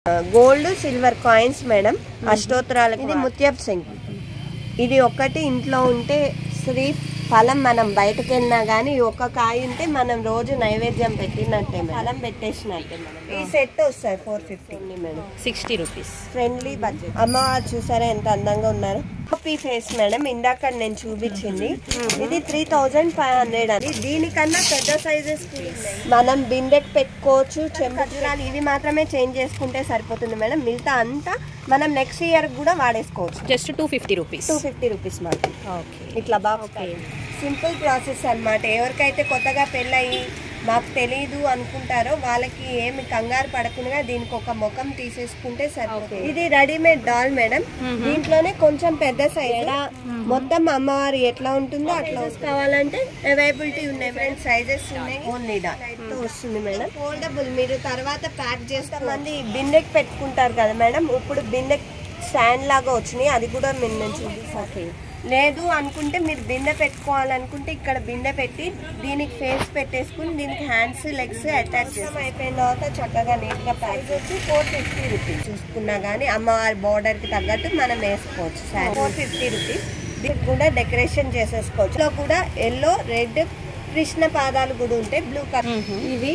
Gold silver coins madam అష్టోత్తరాలకు ఇది ముత్యప్ సింగ్ ఇది ఒక్కటి ఇంట్లో ఉంటే శ్రీ ఫలం మనం బయటకు వెళ్ళినా కానీ ఒక కాయ ఉంటే మనం రోజు నైవేద్యం పెట్టినట్టే మేడం. ఫలం పెట్టేసినట్టే మేడం ఈ సెట్ వస్తుంది four fifty madam sixty rupees friendly budget అమ్మవారు చూసారా ఎంత అందంగా ఉన్నారు కాపీ ఫేస్ మేడం ఇందాక నేను చూపించింది ఇది త్రీ థౌజండ్ ఫైవ్ హండ్రెడ్ అది దీనికన్నా పెద్ద సైజెస్ మనం బిందెకి పెట్టుకోవచ్చు చెంపరాలు ఇవి మాత్రమే చేంజ్ చేసుకుంటే సరిపోతుంది మేడం మిగతా అంతా మనం నెక్స్ట్ ఇయర్ కూడా వాడేసుకోవచ్చు just two fifty rupees two fifty rupees మాత్రం ఓకే ఇట్లా బాగా సింపుల్ ప్రాసెస్ అన్నమాట ఎవరికైతే కొత్తగా పెళ్ళయి మాకు తెలియదు అనుకుంటారో వాళ్ళకి ఏమి కంగారు పడకుండా దీనికి ఒక ముఖం తీసేసుకుంటే సరిపోతుంది ఇది రెడీమేడ్ డాల్ మేడం దీంట్లోనే కొంచెం పెద్ద సైజ్ మొత్తం అమ్మవారి ఎట్లా ఉంటుందో అట్లా కావాలంటే అవైలబిలిటీ ఉన్నాయి మేడం సైజెస్ ఉన్నాయి ఓన్లీ డాల్ తో వస్తుంది మేడం ఫోల్డబుల్ మీరు తర్వాత ప్యాక్ చేస్తే మంది బిందెకి పెట్టుకుంటారు కదా మేడం ఇప్పుడు బిందెకి స్టాండ్ లాగా వచ్చినాయి అది కూడా మీరు నేను చూపిస్తాను లేదు అనుకుంటే మీరు బిందె పెట్టుకోవాలనుకుంటే ఇక్కడ బిందె పెట్టి దీనికి ఫేస్ పెట్టేసుకుని దీనికి హ్యాండ్స్ లెగ్స్ అటాచ్ చేస్తాం అయిపోయిన తర్వాత చక్కగా నీట్ గా ప్రైస్ వచ్చి ఫోర్ ఫిఫ్టీ రూపీస్ చూసుకున్నా కానీ అమ్మవారి బార్డర్ కి తగ్గట్టు మనం వేసుకోవచ్చు ఫోర్ ఫిఫ్టీ రూపీస్ దీనికి కూడా డెకరేషన్ చేసేసుకోవచ్చు లో కూడా ఎల్లో రెడ్ కృష్ణ పాదాలు కూడా ఉంటాయి బ్లూ కలర్ ఇవి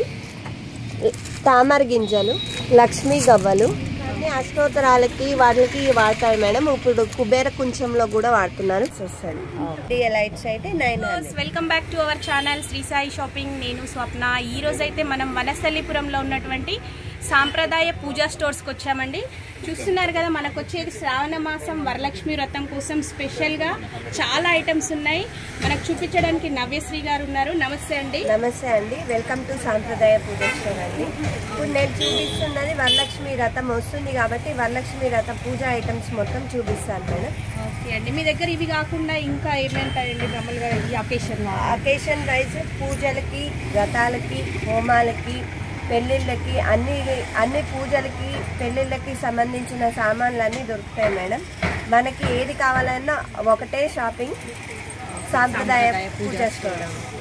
తామర గింజలు లక్ష్మీ గవ్వలు అన్ని అష్టోత్తరాలకి వాటికి వాడతారు మేడం ఇప్పుడు కుబేర కుంచంలో కూడా వాడుతున్నారు చూస్తాను లైట్స్ అయితే nine welcome back to our channel Sri Sai shopping నేను స్వప్న ఈ రోజు అయితే మనం వనస్థలిపురంలో ఉన్నటువంటి సాంప్రదాయ పూజా స్టోర్స్కి వచ్చామండి చూస్తున్నారు కదా మనకు వచ్చేది శ్రావణ మాసం వరలక్ష్మి వ్రతం కోసం స్పెషల్గా చాలా ఐటమ్స్ ఉన్నాయి మనకు చూపించడానికి నవ్యశ్రీ గారు ఉన్నారు నమస్తే అండి నమస్తే అండి వెల్కమ్ టు సాంప్రదాయ పూజ స్టోర్ అండి ఇప్పుడు నేను చూపిస్తున్నది వరలక్ష్మి రథం వస్తుంది కాబట్టి వరలక్ష్మి రథం పూజ ఐటమ్స్ మొత్తం చూపిస్తాను మేడం ఓకే అండి మీ దగ్గర ఇవి కాకుండా ఇంకా ఏమేంటాయండి మామూలుగా ఈ అకేషన్ అకేషన్ వైజ్ పూజలకి వ్రతాలకి హోమాలకి పెళ్ళిళ్ళకి అన్ని అన్ని పూజలకి పెళ్ళిళ్ళకి సంబంధించిన సామాన్లు అన్నీ దొరుకుతాయి మేడం మనకి ఏది కావాలన్నా ఒకటే షాపింగ్ సాంప్రదాయ సాంప్రదాయ పూజ పూజా స్టోర్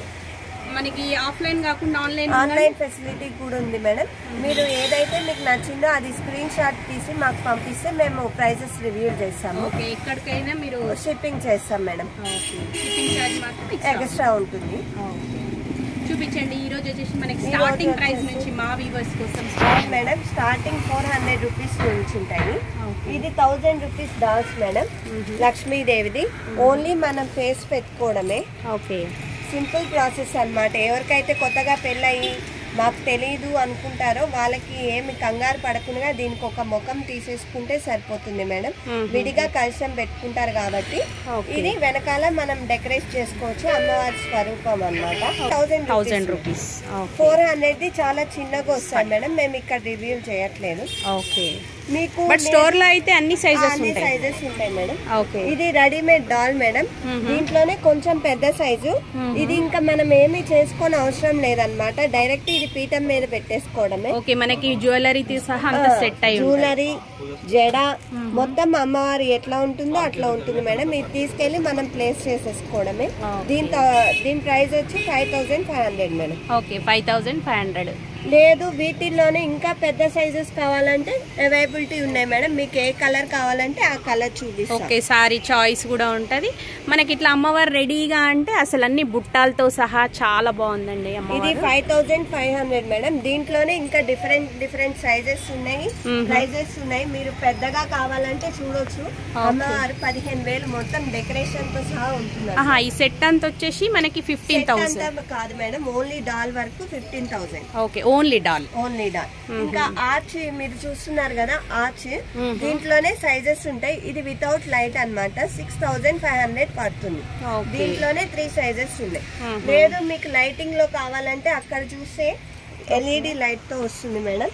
మనకి ఆఫ్లైన్ కాకుండా ఆన్లైన్ ఆన్లైన్ ఫెసిలిటీ కూడా ఉంది మేడం మీరు ఏదైతే మీకు నచ్చిందో అది స్క్రీన్ షాట్ తీసి మాకు పంపిస్తే మేము ప్రైజెస్ రివ్యూ చేస్తాము ఓకే ఎక్కడికైనా మీరు షిప్పింగ్ చేస్తాం మేడం షిప్పింగ్ ఛార్జ్ మాత్రం extra. ఎక్స్ట్రా ఉంటుంది ఓకే. చూపించండి ఈ రోజు వచ్చేసి మనకి స్టార్టింగ్ ప్రైస్ నుంచి మా వీవర్స్ కోసం అవును madam starting four hundred rupees నుంచి ఉంటాయి ఓకే. ఇది థౌజండ్ రూపీస్ డాల్స్ మేడం లక్ష్మీదేవిది ఓన్లీ మనం ఫేస్ పెట్టుకోవడమే ఓకే సింపుల్ ప్రాసెస్ అన్నమాట ఎవరికైతే కొత్తగా పెళ్ళయి మాకు తెలియదు అనుకుంటారో వాళ్ళకి ఏమి కంగారు పడకుండా దీనికి ఒక ముఖం తీసేసుకుంటే సరిపోతుంది మేడం విడిగా కలశం పెట్టుకుంటారు కాబట్టి Okay. ఇది వెనకాల మనం డెకరేట్ చేసుకోవచ్చు అమ్మవారి స్వరూపం అనమాట thousand thousand rupees four hundred ది చాలా చిన్నగా వస్తాయి మేడం మేము ఇక్కడ రివ్యూ చేయట్లేదు ఓకే మీకు బట్ స్టోర్ లో అయితే అన్ని సైజెస్ అన్ని ఉంటాయి సైజెస్ ఉంటాయి మేడం ఓకే ఇది రెడీమేడ్ డాల్ మేడం దీంట్లోనే కొంచెం పెద్ద సైజు ఇది ఇంకా మనం ఏమీ చేసుకోని అవసరం లేదన్నమాట డైరెక్ట్ ఇది పీఠం మీద పెట్టేసుకోవడమే ఓకే మనకి జ్యువెలరీతో సహా అంత సెట్ అయి ఉంటుంది జ్యువెలరీ జడ మొత్తం అమ్మవారి ఎట్లా ఉంటుందో అట్లా ఉంటుంది మేడం ఇది తీసుకెళ్లి మనం ప్లేస్ చేసేసుకోవడమే దీని త- దీని ప్రైస్ వచ్చి five thousand five hundred madam okay five thousand five hundred లేదు వీటిల్లోనే ఇంకా పెద్ద సైజెస్ కావాలంటే అవైలబిలిటీ ఉన్నాయి మేడం మీకు ఏ కలర్ కావాలంటే ఆ కలర్ చూపిస్తాం ఓకే సారీ చాయిస్ కూడా ఉంటది మనకి ఇట్లా అమ్మవారు రెడీగా అంటే అసలు అన్ని బుట్టాలతో సహా చాలా బాగుందండి ఇది అమ్మవారు five thousand five hundred madam దీంట్లోనే ఇంకా డిఫరెంట్ డిఫరెంట్ సైజెస్ ఉన్నాయి ప్రైజెస్ ఉన్నాయి మీరు పెద్దగా కావాలంటే చూడొచ్చు అమ్మవారు పదిహేను వేలు మొత్తం డెకరేషన్ తో సహా ఉంటుంది ఆహా ఈ సెట్ అంతా వచ్చేసి మనకి ఫిఫ్టీన్ Set థౌసండ్ అంతా కాదు మేడం ఓన్లీ డాల్ వరకు fifteen thousand okay only doll only doll ఇంకా ఆర్చ్ మీరు చూస్తున్నారు కదా ఆర్చ్ దీంట్లోనే సైజెస్ ఉంటాయి ఇది వితౌట్ లైట్ అన్నమాట సిక్స్ థౌజండ్ ఫైవ్ హండ్రెడ్ పడుతుంది ఓకే దీంట్లోనే త్రీ సైజెస్ ఉన్నాయి లేదు మీకు లైటింగ్ లో కావాలంటే అక్కడ చూస్తే ఎల్ఈడి లైట్ తో వస్తుంది మేడం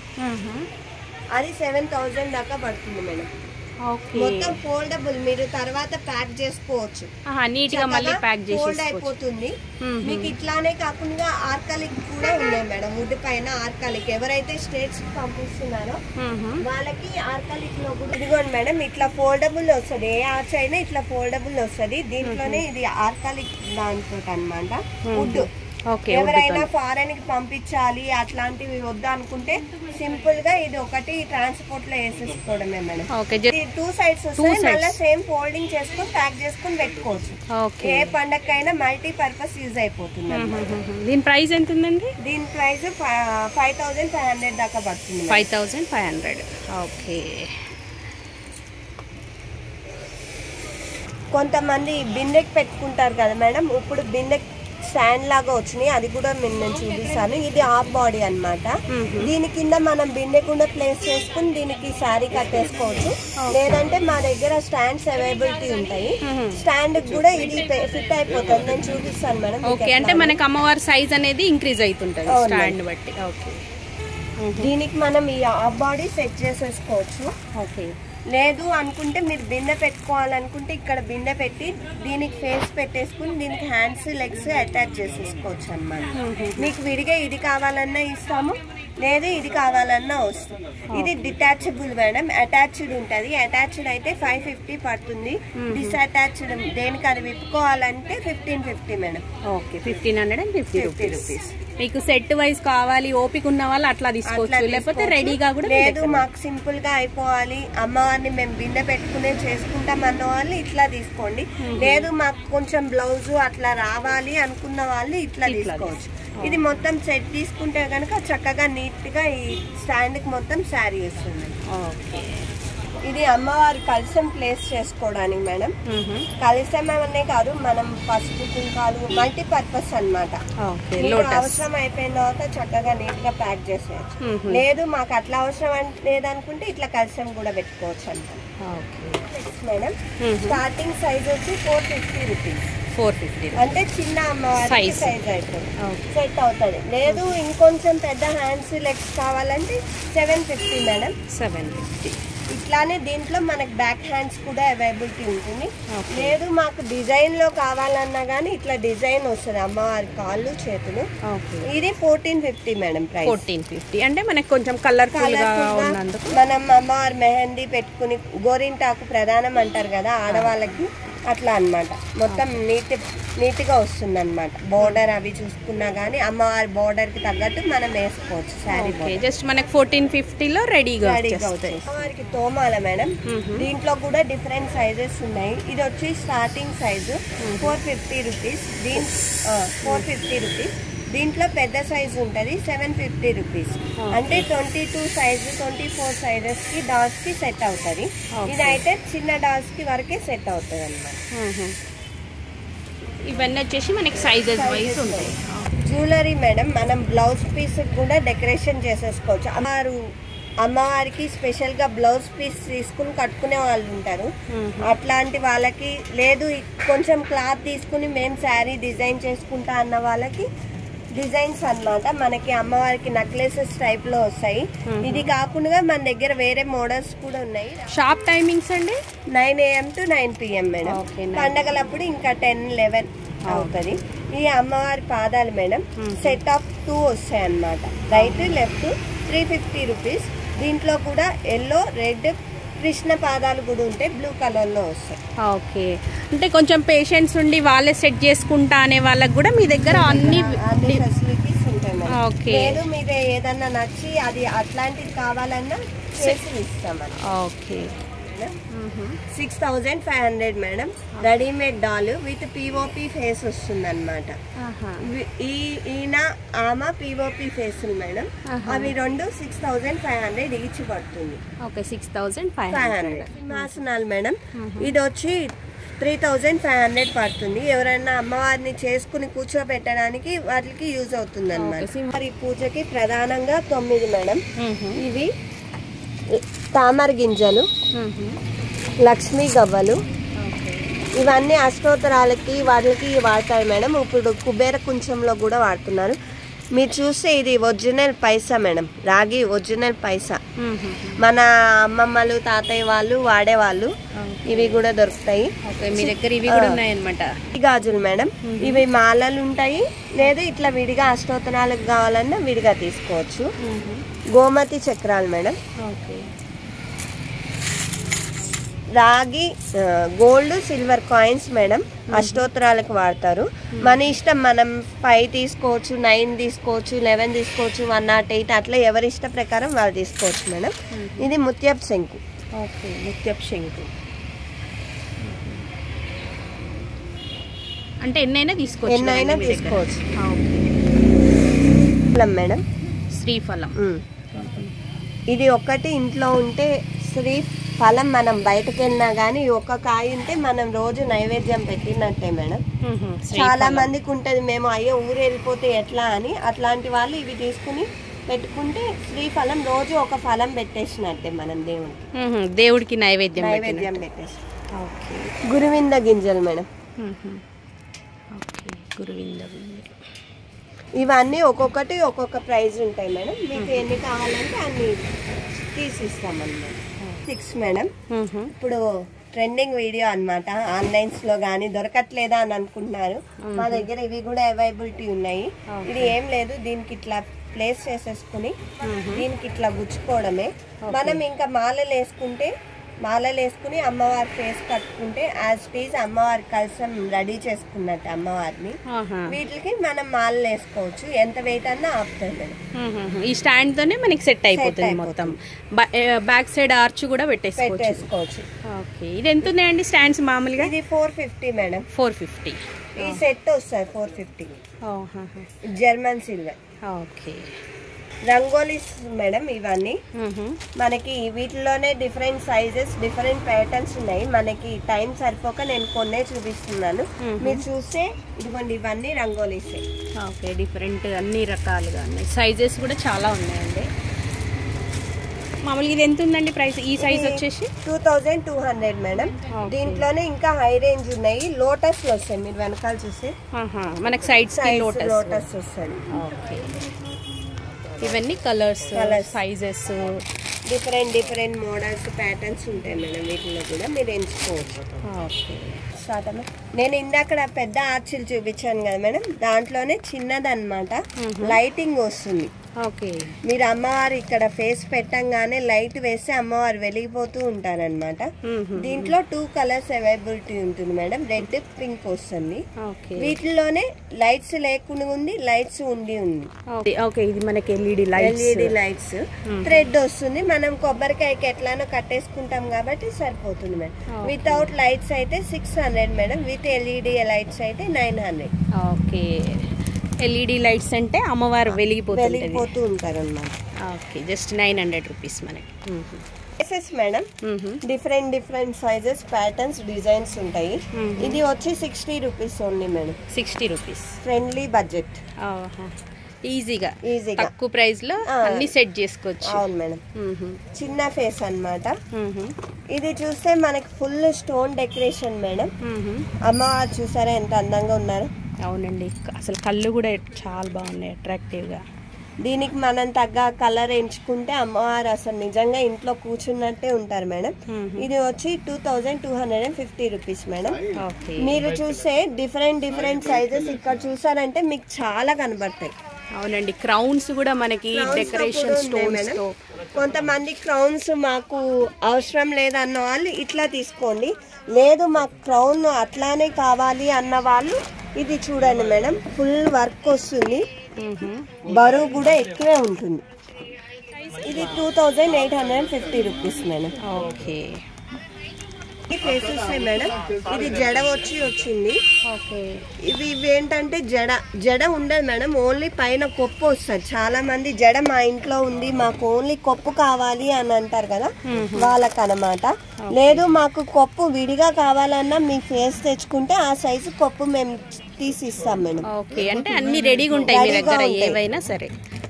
అది సెవెన్ థౌజండ్ దాకా పడుతుంది మేడం ఓకే మొత్తం ఫోల్డబుల్ మీరు తర్వాత ప్యాక్ చేసుకోవచ్చు నీట్ గా మళ్ళీ ప్యాక్ ఫోల్డ్ చేసేసుకోవచ్చు అయిపోతుంది మీకు ఇట్లానే కాకుండా ఆర్కాలిక్ కూడా ఉన్నాయి మేడం వుడ్ పైన ఆర్కాలిక్ ఎవరైతే స్టేట్స్ పంపిస్తున్నారో మ్మ్. వాళ్ళకి ఆర్కాలిక్ లో కూడా ఇదిగోండి మేడం ఇట్లా ఫోల్డబుల్ వస్తుంది ఏ ఆర్చ్ అయినా ఇట్లా ఫోల్డబుల్ వస్తుంది దీంట్లోనే ఇది ఆర్కాలిక్ దాంతో అనమాట వుడ్ ఓకే ఎవరైనా ఫారెన్ కి పంపించాలి అట్లాంటివి వద్దు అనుకుంటే సింపుల్ గా ఇది ఒకటి ట్రాన్స్పోర్ట్ లో వేసేసుకోవడమే మేడం ఓకే ఇది టూ సైడ్స్ వస్తాయి మళ్ళీ సేమ్ ఫోల్డింగ్ చేసుకొని ప్యాక్ చేసుకొని పెట్టుకోవచ్చు ఓకే ఏ పండగకైనా మల్టీ పర్పస్ యూజ్ అయిపోతుంది అన్నమాట. దీని ప్రైస్ ఎంత ఉందండి దీని price five thousand five hundred దాకా పడుతుంది madam. Five thousand five hundred okay కొంతమంది బిందెకి పెట్టుకుంటారు కదా మేడం ఇప్పుడు బిందె స్టాండ్ లాగా వచ్చినాయి అది కూడా నేను నేను చూపిస్తాను ఇది హాఫ్ బాడీ అన్నమాట దీని కింద మనం బిందె కూడా ప్లేస్ చేసుకుని దీనికి శారీ కట్టేసుకోవచ్చు లేదంటే మా దగ్గర స్టాండ్స్ అవైలబిలిటీ ఉంటాయి స్టాండ్ కూడా ఇది ఫిట్ అయిపోతుంది నేను చూపిస్తాను మేడం మీకు ఓకే అంటే మనకి అమ్మవారి సైజ్ అనేది ఇంక్రీజ్ అవుతుంటుంది అవును. స్టాండ్ బట్టి ఓకే దీనికి మనం ఈ హాఫ్ బాడీ సెట్ చేసేసుకోవచ్చు ఓకే లేదు అనుకుంటే మీరు బిందె పెట్టుకోవాలనుకుంటే ఇక్కడ బిందె పెట్టి దీనికి ఫేస్ పెట్టేసుకుని దీనికి హ్యాండ్స్ లెగ్స్ అటాచ్ చేసేసుకోవచ్చు అన్నమాట మీకు విడిగా ఇది కావాలన్నా ఇస్తాము లేదు ఇది కావాలన్నా వస్తుంది ఇది డిటాచబుల్ మేడం అటాచ్డ్ ఉంటుంది అటాచ్డ్ అయితే ఫైవ్ ఫిఫ్టీ పడుతుంది డిసటాచ్డ్ దేనికి అది విప్పుకోవాలంటే fifteen fifty madam okay fifteen hundred and fifty fifty rupees rupees మీకు సెట్ వైజ్ కావాలి ఓపిక ఉన్న వాళ్ళు అట్లా తీసుకోవచ్చు అట్లా లేకపోతే తీసుకోవచ్చు. రెడీగా కూడా మీ లేదు దగ్గర మాకు సింపుల్ గా అయిపోవాలి అమ్మవారిని మేము బిందె పెట్టుకునే చేసుకుంటాం అన్న వాళ్ళు ఇట్లా తీసుకోండి లేదు మాకు కొంచెం బ్లౌజ్ అట్లా రావాలి అనుకున్న వాళ్ళు ఇట్లా ఇట్లా తీసుకోవచ్చు ఇది మొత్తం సెట్ తీసుకుంటే కనుక చక్కగా నీట్ గా ఈ స్టాండ్ కి మొత్తం శారీ వస్తుంది ఓకే ఇది అమ్మవారి కలసం ప్లేస్ చేసుకోవడానికి మేడం కలసం అనే కాదు మనం పసుపు కుంకాలు మల్టీ పర్పస్ అన్నమాట ఓకే మీకు లోటస్ అవసరం అయిపోయిన తర్వాత చక్కగా నీట్ గా ప్యాక్ చేసేయచ్చు లేదు మాకు అట్లా అవసరం అన్- లేదనుకుంటే ఇట్లా కలసం కూడా పెట్టుకోవచ్చు అనమాట ఓకే మేడం స్టార్టింగ్ సైజ్ వచ్చి four fifty rupees four fifty అంటే చిన్న అమ్మవారికి Size. సైజ్ అయిపోతుంది ఓకే సెట్ అవుతుంది లేదు ఇంకొంచెం పెద్ద హ్యాండ్స్ లెగ్స్ కావాలంటే seven fifty madam seven fifty ఇట్లానే దీంట్లో మనకి బ్యాక్ హ్యాండ్స్ కూడా అవైలబిలిటీ ఉంటుంది Okay. లేదు మాకు డిజైన్ లో కావాలన్నా కానీ ఇట్లా డిజైన్ వస్తుంది అమ్మవారి కాళ్ళు చేతులు ఓకే ఇది fourteen fifty madam price fourteen fifty అంటే మనకి కొంచెం కలర్ఫుల్ గా Colourful గా ఉన్నందుకు మనం అమ్మవారి మెహందీ పెట్టుకుని గోరింటాకు ప్రధానం అంటారు కదా ఆడవాళ్ళకి అట్లా అన్నమాట మొత్తం నీట్ నీట్ గా వస్తుంది అనమాట బోర్డర్ అవి చూసుకున్నా గానీ అమ్మవారి బోర్డర్ కి తగ్గట్టు మనం వేసుకోవచ్చు శారీ ఓకే జస్ట్ మనకి ఫోర్టీన్ ఫిఫ్టీలో రెడీగా వచ్చేస్తాయి అమ్మవారికి తోమాల మేడం దీంట్లో కూడా డిఫరెంట్ సైజెస్ ఉన్నాయి ఇది వచ్చి starting size four fifty rupees దీని ఫోర్ ఫిఫ్టీ రూపీస్ దీంట్లో పెద్ద సైజు ఉంటుంది సెవెన్ ఫిఫ్టీ రూపీస్ అంటే twenty two size twenty four sizes కి డాల్స్ కి సెట్ అవుతుంది ఇది అయితే చిన్న డాల్స్ కి వరకే సెట్ అవుతుంది అనమాట ఇవన్నీ వచ్చేసి మనకి సైజెస్ వైజ్ ఉంటాయి జ్యువెలరీ మేడం మనం బ్లౌజ్ పీస్ కూడా డెకరేషన్ చేసేసుకోవచ్చు అమ్మవారు అమ్మవారికి స్పెషల్ గా బ్లౌజ్ పీస్ తీసుకుని కట్టుకునే వాళ్ళు ఉంటారు అట్లాంటి వాళ్ళకి లేదు ఇ- కొంచెం క్లాత్ తీసుకుని మేము శారీ డిజైన్ చేసుకుంటా అన్న వాళ్ళకి డిజైన్స్ అన్నమాట మనకి అమ్మవారికి నెక్లెసెస్ టైప్ లో వస్తాయి ఇది కాకుండా మన దగ్గర వేరే మోడల్స్ కూడా ఉన్నాయి షాప్ టైమింగ్స్ అండి nine AM to nine PM madam Okay, nine. పండగలప్పుడు ఇంకా టెన్ లెవెన్ అవుతుంది ఈ అమ్మవారి పాదాలు మేడం సెట్ ఆఫ్ టూ వస్తాయి అన్నమాట right left three fifty rupees దీంట్లో కూడా ఎల్లో రెడ్ కృష్ణ పాదాలు కూడా ఉంటాయి బ్లూ కలర్ లో వస్తాయి ఓకే అంటే కొంచెం పేషెంట్స్ ఉండి వాళ్ళే సెట్ చేసుకుంటా అనే వాళ్ళకి కూడా మీ దగ్గర అన్ని అన్ని ఫెసిలిటీస్ ఉంటాయి మేడం Okay. లేదు మీరు ఏదన్నా నచ్చి అది అట్లాంటిది కావాలన్నా చేసి ఇస్తామని okay six thousand five hundred madam readymade doll with POP face వస్తుంది అనమాట ఈ ఈయన ఆమె పిఓపి ఫేసులు మేడం అవి రెండు six thousand five hundred each పడుతుంది okay six thousand five five hundred సింహాసనాలు మేడం ఇది వచ్చి త్రీ థౌజండ్ ఫైవ్ హండ్రెడ్ పడుతుంది ఎవరైనా అమ్మవారిని చేసుకుని కూర్చోబెట్టడానికి వాటికి యూజ్ అవుతుంది అనమాట Okay, సింహ- మరి పూజకి ప్రధానంగా తొమ్మిది మేడం ఇవి తామర గింజలు లక్ష్మీ గవ్వలు ఇవన్నీ అష్టోత్తరాలకి వాటికి వాడతారు మేడం ఇప్పుడు కుబేర కుంచంలో కూడా వాడుతున్నారు మీరు చూస్తే ఇది ఒరిజినల్ పైసా మేడం రాగి ఒరిజినల్ పైసా మన అమ్మమ్మలు తాతయ్య వాళ్ళు వాడేవాళ్ళు ఇవి కూడా దొరుకుతాయి ఓకే మీ దగ్గర ఇవి కూడా ఉన్నాయన్నమాట ఈ గాజులు మేడం ఇవి మాలలు ఉంటాయి లేదా ఇట్లా విడిగా అష్టోత్తరాలకు కావాలన్నా విడిగా తీసుకోవచ్చు గోమతి చక్రాలు మేడం ఓకే రాగి గోల్డ్ సిల్వర్ కాయిన్స్ మేడం అష్టోత్తరాలకు వాడతారు మన ఇష్టం మనం ఫైవ్ తీసుకోవచ్చు నైన్ తీసుకోవచ్చు లెవెన్ తీసుకోవచ్చు వన్ నాట్ ఎయిట్ అట్లా ఎవరి ఇష్ట ప్రకారం వాళ్ళు తీసుకోవచ్చు మేడం ఇది ముత్యపు శంకు ఓకే ముత్యపు శంకు అంటే ఎన్నైనా తీసుకోవచ్చు ఎన్నైనా కదండి మీ దగ్గర? తీసుకోవచ్చు ఓకే ఫలం మేడం శ్రీఫలం ఉమ్. ఇది ఒక్కటి ఇంట్లో ఉంటే శ్రీ ఫలం మనం బయటకు వెళ్ళినా కానీ ఒక కాయ ఉంటే మనం రోజు నైవేద్యం పెట్టినట్టే మేడం మ్మ్. చాలా శ్రీఫలం. మందికి ఉంటది మేము అయ్యో ఊరు వెళ్ళిపోతే ఎట్లా అని అట్లాంటి వాళ్ళు ఇవి తీసుకుని పెట్టుకుంటే శ్రీఫలం రోజు ఒక ఫలం పెట్టేసినట్టే మనం దేవునికి మ్మ్. దేవుడికి నైవేద్యం నైవేద్యం పెట్టినట్టు. పెట్టేసి ఓకే గురువింద గింజలు మేడం మ్మ్. ఓకే గురువింద గింజలు. ఇవన్నీ ఒక్కొక్కటి ఒక్కొక్క ప్రైస్ ఉంటాయి మేడం మీకు ఎన్ని కావాలంటే అన్ని తీసిస్తామన్నమాట సిక్స్ మేడం మ్మ్. ఇప్పుడు ట్రెండింగ్ వీడియో అన్నమాట ఆన్లైన్స్ లో గానీ దొరకట్లేదా అని అనుకుంటున్నారు మా దగ్గర ఇవి కూడా అవైలబిలిటీ ఉన్నాయి ఇది ఏం లేదు దీనికి ఇట్లా ప్లేస్ చేసేసుకుని దీనికి ఇట్లా గుచ్చుకోవడమే మనం ఇంకా మాలలు వేసుకుంటే మాలలు వేసుకుని అమ్మవారి ఫేస్ కట్టుకుంటే యాజ్ టీజ్ అమ్మవారి కలసం రెడీ చేసుకున్నట్టు అమ్మవారిని ఆహా. వీటికి మనం మాలలు వేసుకోవచ్చు ఎంత వెయిట్ అన్నా ఆపుతుంది మేడం మ్మ్. ఈ స్టాండ్ తోనే మనకి సెట్ అయిపోతుంది మొత్తం బా- ఏ, బ్యాక్ సైడ్ ఆర్చ్ కూడా పెట్టేసుకోవచ్చు పెట్టేసుకోవచ్చు ఓకే ఇది ఎంత ఉన్నాయండి స్టాండ్స్ మామూలుగా ఇది four fifty madam four fifty ఈ సెట్ వస్తుంది four fifty okay German silver okay rangolis madam ఇవన్నీ మనకి వీటిలోనే డిఫరెంట్ సైజెస్ డిఫరెంట్ ప్యాటర్న్స్ ఉన్నాయి మనకి టైం సరిపోక నేను కొన్నే చూపిస్తున్నాను మీరు చూస్తే ఇదిగోండి ఇవన్నీ రంగోలీసే ఓకే డిఫరెంట్ అన్ని రకాలుగా ఉన్నాయి సైజెస్ కూడా చాలా ఉన్నాయండి మామూలుగా ఇది ఎంత ఉందండి ప్రైస్ ఈ సైజ్ వచ్చేసి two thousand two hundred madam దీంట్లోనే ఇంకా హై రేంజ్ ఉన్నాయి లోటస్ వస్తాయి మీరు వెనకాల చూస్తే ఆహా, మనకి సైడ్స్ సైజ్ లోటస్ లోటస్ వస్తుంది ఓకే ఇవన్నీ colours Colours. Sizes different different models patterns ఉంటాయి మేడం వీటిలో కూడా మీరు ఎంచుకోవచ్చు ఓకే స్టార్ట్ అమ్మా. నేను ఇందాక పెద్ద ఆర్చిల్ చూపించాను కదా మేడం దాంట్లోనే చిన్నదన్నమాట లైటింగ్ వస్తుంది ఓకే మీరు అమ్మవారు ఇక్కడ ఫేస్ పెట్టంగానే లైట్ వేస్తే అమ్మవారు వెలిగిపోతూ ఉంటారనమాట దీంట్లో టూ కలర్స్ అవైలబిలిటీ ఉంటుంది మేడం రెడ్ పింక్ వస్తుంది ఓకే వీటిలోనే లైట్స్ లేకుండా ఉంది లైట్స్ ఉండి ఉంది ఓకే ఇది మనకి LED lights LED lights thread వస్తుంది మనం కొబ్బరికాయకి ఎట్లానో కట్టేసుకుంటాం కాబట్టి సరిపోతుంది మేడం వితౌట్ లైట్స్ అయితే six hundred madam with LED lights అయితే nine hundred okay LED lights అంటే అమ్మవారు వెలిగిపోతుంది వెలిగిపోతూ ఉంటారు అనమాట okay just nine hundred rupees మనకి dresses madam different different sizes patterns designs ఉంటాయి ఇది వచ్చి sixty rupees only madam sixty rupees friendly budget ఈజీగా ఈజీగా తక్కువ ప్రైస్ లో ఆ. అన్ని సెట్ చేసుకోవచ్చు అవును మేడం మ్మ్. చిన్న ఫేస్ అన్నమాట మ్మ్. ఇది చూస్తే మనకి ఫుల్ స్టోన్ డెకరేషన్ మేడం మ్మ్. అమ్మవారు చూసారా ఎంత అందంగా ఉన్నారు అవునండి అసలు కళ్ళు కూడా చాలా బాగున్నాయి అట్రాక్టివ్ గా దీనికి మనం తగ్గ కలర్ ఎంచుకుంటే అమ్మవారు అసలు నిజంగా ఇంట్లో కూర్చున్నట్టే ఉంటారు మేడం ఇది వచ్చి two thousand two hundred and fifty rupees madam okay మీరు చూస్తే డిఫరెంట్ డిఫరెంట్ సైజెస్ ఇక్కడ చూసారంటే మీకు చాలా కనబడతాయి అవునండి క్రౌన్స్ కూడా మనకి Crowns తో డెకరేషన్ కూడా ఉన్నాయి స్టోన్స్ మేడం. తో కొంతమంది క్రౌన్స్ మాకు అవసరం లేదన్న వాళ్ళు ఇట్లా తీసుకోండి లేదు మాకు క్రౌన్ అట్లానే కావాలి అన్న వాళ్ళు ఇది చూడండి మేడం ఫుల్ వర్క్ వస్తుంది మ్మ్. బరువు కూడా ఎక్కువే ఉంటుంది ఇది two thousand eight hundred and fifty rupees madam okay ఈ ఫేసెస్ మేడం ఇది జడ వచ్చి వచ్చింది ఓకే ఇవి ఇవి ఏంటంటే జడ జడ ఉండదు మేడం ఓన్లీ పైన కొప్పు వస్తుంది చాలా మంది జడ మా ఇంట్లో ఉంది మాకు ఓన్లీ కొప్పు కావాలి అని అంటారు కదా వాళ్ళకనమాట లేదు మాకు కొప్పు విడిగా కావాలన్నా మీ ఫేస్ తెచ్చుకుంటే ఆ సైజు కొప్పు మేము తీసి ఇస్తాం మేడం ఓకే అంటే అన్ని రెడీగా ఉంటాయి మీ రెడీగా దగ్గర ఉంటాయి. ఏవైనా సరే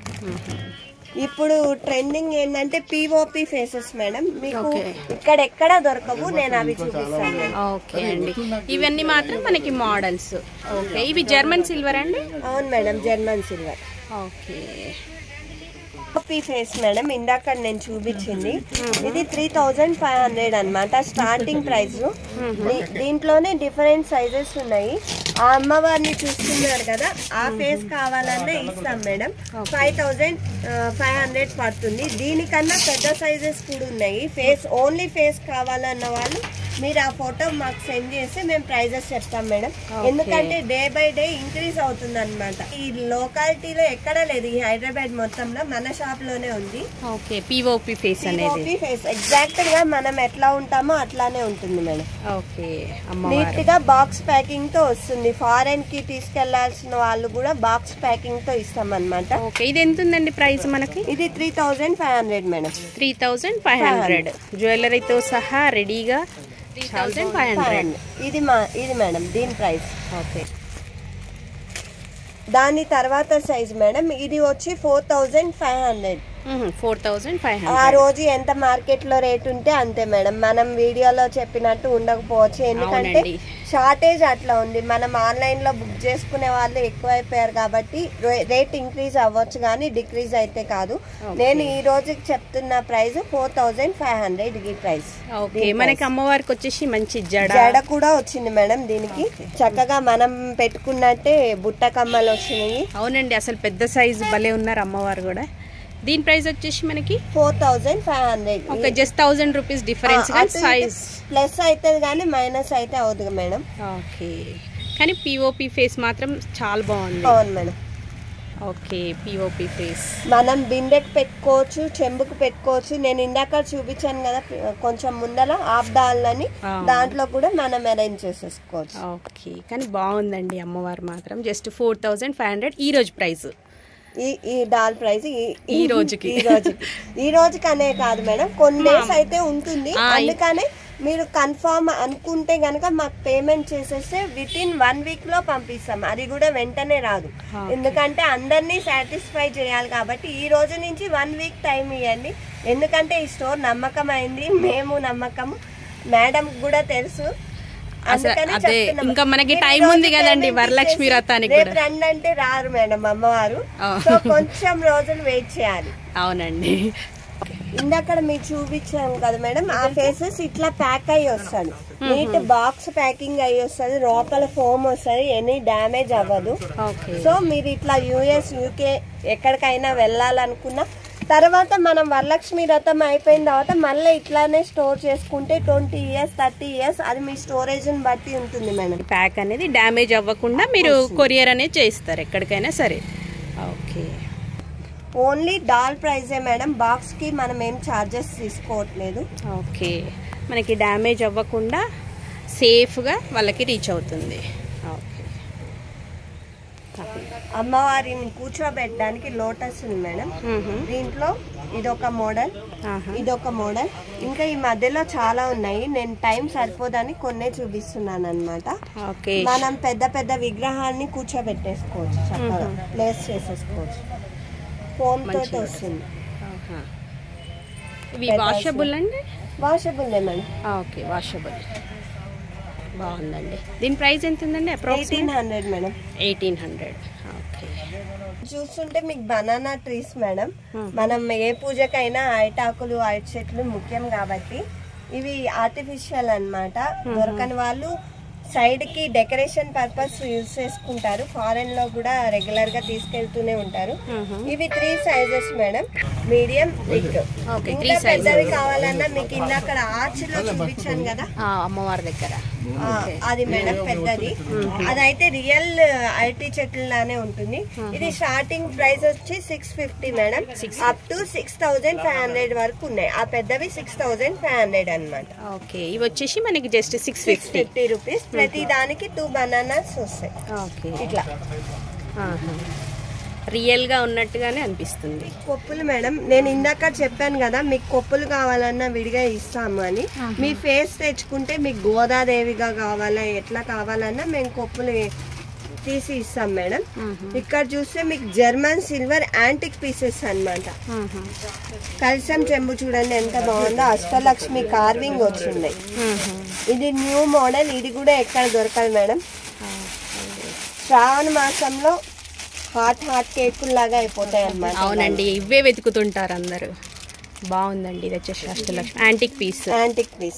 ఇప్పుడు ట్రెండింగ్ ఏంటంటే పిఓపి ఫేసెస్ మేడం మీకు Okay. ఇక్కడ ఎక్కడ దొరకవు నేను అవి చూపిస్తాను మేడం. ఓకే అండి ఇవన్నీ మాత్రం మనకి మోడల్స్ ఓకే ఇవి జర్మన్ సిల్వర్ అండి అవును madam German silver okay copy face madam ఇందాక నేను చూపించింది ఇది త్రీ థౌజండ్ ఫైవ్ హండ్రెడ్ అనమాట స్టార్టింగ్ ప్రైస్ దీంట్లోనే డిఫరెంట్ సైజెస్ ఉన్నాయి ఆ అమ్మవారిని చూస్తున్నారు కదా ఆ ఫేస్ కావాలన్నా ఇస్తాం madam five thousand five hundred పడుతుంది దీనికన్నా పెద్ద సైజెస్ కూడా ఉన్నాయి ఫేస్ ఓన్లీ ఫేస్ కావాలన్న వాళ్ళు మీరు ఆ ఫోటో మాకు సెండ్ చేస్తే మేము ప్రైజెస్ చెప్తాం మేడం ఎందుకంటే డే బై డే ఇంక్రీజ్ అవుతుంది అనమాట ఈ లోకాలిటీలో ఎక్కడ లేదు ఈ హైదరాబాద్ మొత్తంలో మన షాప్ లోనే ఉంది ఓకే పిఓపి ఫేస్ అనేది ఫేస్ ఎగ్జాక్ట్ గా మనం ఎట్లా ఉంటామో అట్లానే ఉంటుంది మేడం ఓకే నీట్ అమ్మవారు గా బాక్స్ ప్యాకింగ్ తో వస్తుంది ఫారెన్ కి తీసుకెళ్లాల్సిన వాళ్ళు కూడా బాక్స్ ప్యాకింగ్ తో ఇస్తాం అనమాట ఓకే ఇది ఎంత ఉందండి ప్రైస్ మనకి ఇది three thousand five hundred madam three thousand five hundred జ్యువెలరీతో సహా రెడీగా త్రీ థౌజండ్ ఫైవ్ హండ్రెడ్ ఇది మా ఇది మేడం దీని ప్రైస్ ఓకే దాని తర్వాత సైజ్ మేడం ఇది వచ్చి four thousand five hundred four thousand five ఆ హండ్రెడ్ రోజు ఎంత మార్కెట్ లో రేట్ ఉంటే అంతే మేడం మనం వీడియోలో చెప్పినట్టు ఉండకపోవచ్చు ఎందుకంటే అవునండి. షార్టేజ్ అట్లా ఉంది మనం ఆన్లైన్ లో బుక్ చేసుకునే వాళ్ళు ఎక్కువైపోయారు కాబట్టి రేట్ ఇంక్రీజ్ అవ్వచ్చు కానీ డిక్రీజ్ అయితే కాదు నేను ఈ రోజుకి చెప్తున్న price four thousand five hundred ఈ ప్రైస్ ఓకే మనకి అమ్మవారికి వచ్చేసి మంచి జడ జడ కూడా వచ్చింది మేడం దీనికి చక్కగా మనం పెట్టుకున్నట్టే బుట్ట కమ్మలు వచ్చినాయి అవునండి అసలు పెద్ద సైజు భలే ఉన్నారు అమ్మవారు కూడా దీని ప్రైస్ వచ్చేసి మనకి ఫోర్ థౌజండ్ ఫైవ్ హండ్రెడ్ ఒక జస్ట్ థౌజండ్ రూపీస్ డిఫరెన్స్ కానీ సైజ్ ప్లస్ అవుతుంది కానీ మైనస్ అయితే అవుతుంది మేడం ఓకే కానీ పిఓపి ఫేస్ మాత్రం చాలా బాగుంది అవును మేడం ఓకే పిఓపి ఫేస్ మనం బిందెకి పెట్టుకోవచ్చు చెంబుకు పెట్టుకోవచ్చు నేను ఇందాక చూపించాను కదా కొంచెం ముందర హాఫ్ డాల్ అని ఆ. దాంట్లో కూడా మనం అరేంజ్ చేసేసుకోవచ్చు ఓకే కానీ బాగుందండి అమ్మవారు మాత్రం just four thousand five hundred ఈ రోజు ప్రైస్ ఈ ఈ డాల్ ప్రైస్ ఈ రోజుకి. ఈ రోజుకి ఈ రోజుకి అనే కాదు మేడం కొన్ని డేస్ అయితే ఉంటుంది ఆ, ఈ- అందుకనే మీరు కన్ఫర్మ్ అనుకుంటే గనక మాకు పేమెంట్ చేసేస్తే విత్ ఇన్ వన్ వీక్ లో పంపిస్తాం అది కూడా వెంటనే రాదు Okay. ఎందుకంటే అందరినీ సాటిస్ఫై చేయాలి కాబట్టి ఈ రోజు నుంచి వన్ వీక్ టైం ఇవ్వండి ఎందుకంటే ఈ స్టోర్ నమ్మకం అయింది మేము నమ్మకము మేడం కూడా తెలుసు అసలు అందుకనే అదే, చెప్తున్నాం. ఇంకా మనకి మీరు time ఈ రోజు ఉంది కదండి payment వరలక్ష్మి ఇచ్చేసి వ్రతానికి రేపు కూడా. రండి అంటే రారు మేడం అమ్మవారు ఆ. సో కొంచెం రోజులు వెయిట్ చేయాలి అవునండి ఇందాక మీరు చూపించాం కదా మేడం ఆ ఫేసెస్ ఇట్లా ప్యాక్ అయ్యి వస్తుంది నీట్ బాక్స్ ప్యాకింగ్ అయ్యి వస్తుంది లోపల ఫోమ్ వస్తుంది ఎనీ డ్యామేజ్ అవ్వదు ఓకే సో మీరు ఇట్లా యూఎస్ యూకే ఎక్కడికైనా వెళ్ళాలనుకున్నా తర్వాత మనం వరలక్ష్మి రథం అయిపోయిన తర్వాత మళ్ళీ ఇట్లానే స్టోర్ చేసుకుంటే ట్వంటీ ఇయర్స్ థర్టీ ఇయర్స్ అది మీ స్టోరేజ్ని బట్టి ఉంటుంది మేడం ప్యాక్ అనేది డ్యామేజ్ అవ్వకుండా మీరు కొరియర్ అనేది చేస్తారు ఎక్కడికైనా సరే ఓకే ఓన్లీ డాల్ ప్రైజే మేడం బాక్స్కి మనం ఏం ఛార్జెస్ తీసుకోవట్లేదు ఓకే మనకి డ్యామేజ్ అవ్వకుండా సేఫ్గా వాళ్ళకి రీచ్ అవుతుంది ఓకే అమ్మవారిని కూర్చోబెట్టడానికి లోటస్ ఉంది మేడం మ్మ్హ. దీంట్లో ఇదొక మోడల్ ఆహా. ఇదొక మోడల్ ఇంకా ఈ మధ్యలో చాలా ఉన్నాయి నేను టైం సరిపోదని కొన్నే చూపిస్తున్నాను అనమాట ఓకే మనం పెద్ద పెద్ద విగ్రహాన్ని కూర్చోబెట్టేసుకోవచ్చు చక్కగా ప్లేస్ చేసేసుకోవచ్చు ఫోమ్ తోటి వస్తుంది ఆహా. ఇవి వాషబుల్ అండి వాషబుల్ మేడం ఓకే వాషబుల్ బాగుందండి దీని ప్రైస్ ఎంత ఉందండి eighteen approximate hundred madam eighteen hundred okay చూస్తుంటే మీకు బనానా ట్రీస్ మేడం మనం ఏ పూజకైనా అరిటాకులు అరటి చెట్లు ముఖ్యం కాబట్టి ఇవి ఆర్టిఫిషియల్ అన్నమాట దొరకని వాళ్ళు సైడ్ కి డెకరేషన్ పర్పస్ యూజ్ చేసుకుంటారు ఫారెన్ లో కూడా రెగ్యులర్ గా తీసుకెళ్తూనే ఉంటారు ఇవి three sizes madam medium big Okay, three ఇంకా sizes. పెద్దవి కావాలన్నా మీకు ఇందాక ఆర్చ్ లో చూపించాను కదా అమ్మవారి దగ్గర ఆ, అది మేడం పెద్దది అదైతే రియల్ ఐటీ చెట్లు లానే ఉంటుంది ఇది స్టార్టింగ్ ప్రైస్ వచ్చి six fifty madam up to six thousand five hundred వరకు ఉన్నాయి ఆ పెద్దవి సిక్స్ థౌజండ్ ఫైవ్ హండ్రెడ్ అనమాట ఓకే ఇవి వచ్చేసి మనకి just six six fifty fifty rupees ప్రతి దానికి టూ బనానాస్ వస్తాయి ఓకే ఇట్లా రియల్గా ఉన్నట్టుగానే అనిపిస్తుంది కొప్పులు మేడం నేను ఇందాక చెప్పాను కదా మీకు కొప్పులు కావాలన్నా విడిగా ఇస్తాము అని మీ ఫేస్ తెచ్చుకుంటే మీకు గోదాదేవిగా కావాలా ఎట్లా కావాలన్నా మేము కొప్పులు తీసి ఇస్తాం మేడం ఇక్కడ చూస్తే మీకు జర్మన్ సిల్వర్ యాంటిక్ పీసెస్ అన్నమాట కలసం చెంబు చూడండి ఎంత బాగుందో అష్టలక్ష్మి కార్వింగ్ వచ్చింది ఇది న్యూ మోడల్ ఇది కూడా ఎక్కడ దొరకదు మేడం శ్రావణ మాసంలో హాట్ హాట్ కేకులు లాగా అయిపోతాయి అన్నమాట అవునండి ఇవే వెతుకుతుంటారు అందరూ బాగుందండి ఇది వచ్చేసి Ashtalakshmi antique piece antique piece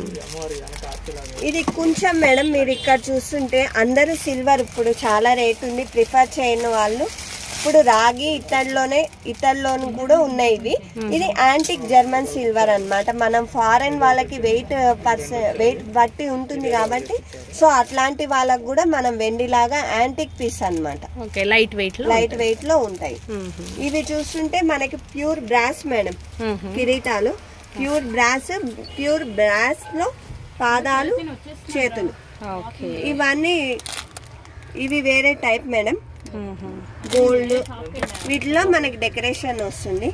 ఇది కొంచెం మేడం మీరు ఇక్కడ చూస్తుంటే అందరూ సిల్వర్ ఇప్పుడు చాలా రేట్ ఉంది ప్రిఫర్ చేయని వాళ్ళు ఇప్పుడు రాగి ఇత్తడిలోనే ఇత్తడిలోను కూడా ఉన్నాయి ఇవి ఇది యాంటిక్ జర్మన్ సిల్వర్ అన్నమాట మనం ఫారెన్ వాళ్ళకి వెయిట్ పర్సెంట్ వెయిట్ బట్టి ఉంటుంది కాబట్టి సో అట్లాంటి వాళ్ళకి కూడా మనం వెండిలాగా యాంటిక్ పీస్ అన్నమాట ఓకే లైట్ వెయిట్ లో లైట్ వెయిట్ లో ఉంటాయి ఇవి చూస్తుంటే మనకి ప్యూర్ బ్రాస్ మేడం కిరీటాలు ప్యూర్ బ్రాస్ ప్యూర్ బ్రాస్ లో పాదాలు చేతులు ఓకే ఇవన్నీ ఇవి వేరే టైప్ మేడం గోల్డ్ వీటిలో మనకి డెకరేషన్ వస్తుంది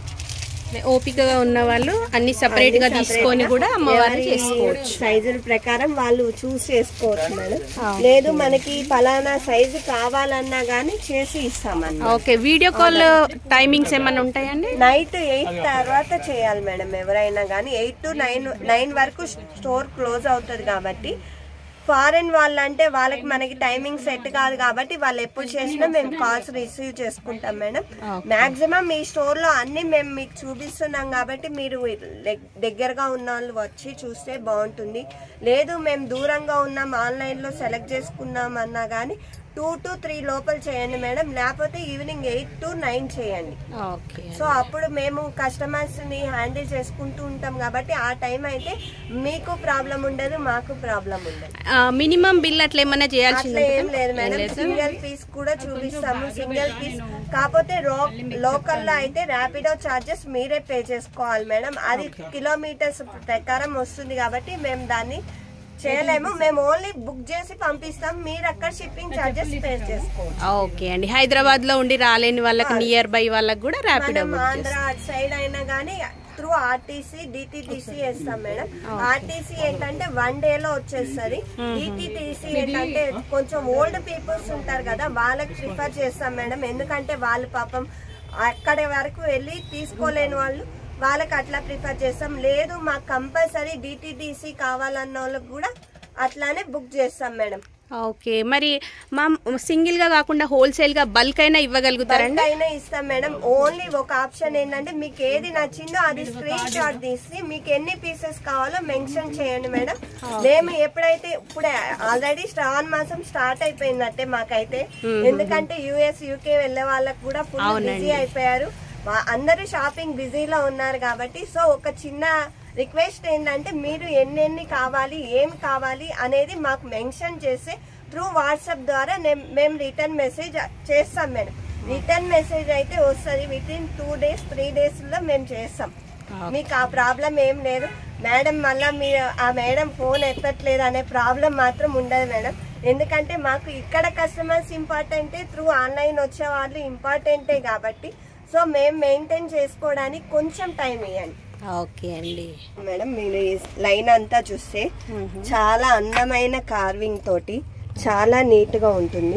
ఓపికగా ఉన్న వాళ్ళు అన్ని సపరేట్ గా తీసుకొని కూడా అమ్మవారు చేసుకోవచ్చు సైజుల ప్రకారం వాళ్ళు చూస్ చేసుకోవచ్చు మేడం లేదు మనకి ఫలానా సైజు కావాలన్నా గానీ చేసి ఇస్తామన్నమాట ఓకే వీడియో కాల్ టైమింగ్స్ ఏమైనా ఉంటాయండి నైట్ ఎయిట్ తర్వాత చేయాలి మేడం ఎవరైనా కానీ ఎయిట్ టు నైన్ నైన్ వరకు స్టోర్ క్లోజ్ అవుతుంది కాబట్టి ఫారెన్ వాళ్ళంటే వాళ్ళకి మనకి టైమింగ్ సెట్ కాదు కాబట్టి వాళ్ళు ఎప్పుడు చేసినా మేము కాల్స్ రిసీవ్ చేసుకుంటాం మేడం మాక్సిమం మీ స్టోర్ లో అన్ని మేము మీకు చూపిస్తున్నాం కాబట్టి మీరు లెగ్- దగ్గరగా ఉన్న వాళ్ళు వచ్చి చూస్తే బాగుంటుంది లేదు మేము దూరంగా ఉన్నాం ఆన్లైన్ లో సెలెక్ట్ చేసుకున్నాం అన్నా కానీ టూ టు త్రీ లోపల చేయండి మేడం లేకపోతే ఈవినింగ్ ఎయిట్ టు నైన్ చేయండి ఓకే సో అప్పుడు మేము కస్టమర్స్ ని హ్యాండిల్ చేసుకుంటూ ఉంటాం కాబట్టి ఆ టైం అయితే మీకు ప్రాబ్లం ఉండదు మాకు ప్రాబ్లం ఉండదు మినిమం బిల్ అట్లా ఏమైనా చేయాల్సింది అట్లా ఏం లేదు మేడం సింగిల్ పీస్ కూడా చూపిస్తాము సింగిల్ పీస్ కాకపోతే లోకల్ లో అయితే ర్యాపిడో చార్జెస్ మీరే పే చేసుకోవాలి మేడం అది కిలోమీటర్స్ ప్రకారం వస్తుంది కాబట్టి మేము దాన్ని చేయలేము మేము ఓన్లీ బుక్ చేసి పంపిస్తాం మీరు అక్కడ షిప్పింగ్ చార్జెస్ పే చేసుకోవచ్చు ఓకే అండి హైదరాబాద్ లో ఉండి రాలేని వాళ్ళకి నియర్ బై వాళ్ళకి కూడా ర్యాపిడో మనం ఆంధ్ర అటు సైడ్ అయినా కానీ త్రూ ఆర్టీసీ డిటిటిసి వేస్తాం మేడం ఆర్టీసీ ఏంటంటే వన్ డే లో వచ్చేస్తుంది డిటిటిసి ఏంటంటే కొంచెం ఓల్డ్ పీపుల్స్ ఉంటారు కదా వాళ్ళకి ప్రిఫర్ చేస్తాం మేడం ఎందుకంటే వాళ్ళు పాపం అక్కడి వరకు వెళ్ళి తీసుకోలేని వాళ్ళు వాళ్ళకి అట్లా ప్రిఫర్ చేస్తాం లేదు మాకు కంపల్సరీ డిటిడిసి కావాలన్న వాళ్ళకి కూడా అట్లానే బుక్ చేస్తాం మేడం ఓకే మరి మా సింగిల్ గా కాకుండా హోల్సేల్ గా బల్క్ అయినా ఇవ్వగలుగుతారండి బల్క్ అయినా ఇస్తాం మేడం ఓన్లీ ఒక ఆప్షన్ ఏంటంటే మీకు ఏది నచ్చిందో అది స్క్రీన్ షాట్ తీసి మీకు ఎన్ని పీసెస్ కావాలో మెన్షన్ చేయండి మేడం మేము ఎప్పుడైతే ఇప్పుడే ఆల్రెడీ శ్రావణ మాసం స్టార్ట్ అయిపోయిందంటే మాకైతే ఎందుకంటే యుఎస్ యూకే వెళ్ళే వాళ్ళకి కూడా ఫుల్ బిజీ అయిపోయారు వా- అందరూ షాపింగ్ బిజీలో ఉన్నారు కాబట్టి సో ఒక చిన్న రిక్వెస్ట్ ఏంటంటే మీరు ఎన్నెన్ని కావాలి ఏం కావాలి అనేది మాకు మెన్షన్ చేస్తే త్రూ వాట్సాప్ ద్వారా నేమ్- మేము రిటర్న్ మెసేజ్ చేస్తాం మేడం రిటర్న్ మెసేజ్ అయితే వస్తుంది within two days three days లో మేము చేస్తాం మీకు ఆ ప్రాబ్లం ఏం లేదు మేడం మళ్ళా మీరు ఆ మేడం ఫోన్ ఎత్తట్లేదు అనే ప్రాబ్లం మాత్రం ఉండదు మేడం ఎందుకంటే మాకు ఇక్కడ కస్టమర్స్ ఇంపార్టెంటే త్రూ ఆన్లైన్ వచ్చే వాళ్ళు ఇంపార్టెంటే కాబట్టి సో మేము మెయింటైన్ చేసుకోవడానికి కొంచెం టైం ఇవ్వండి ఓకే అండి మేడం మీరు ఈ లైన్ అంతా చూస్తే చాలా అందమైన కార్వింగ్ తోటి చాలా నీట్ గా ఉంటుంది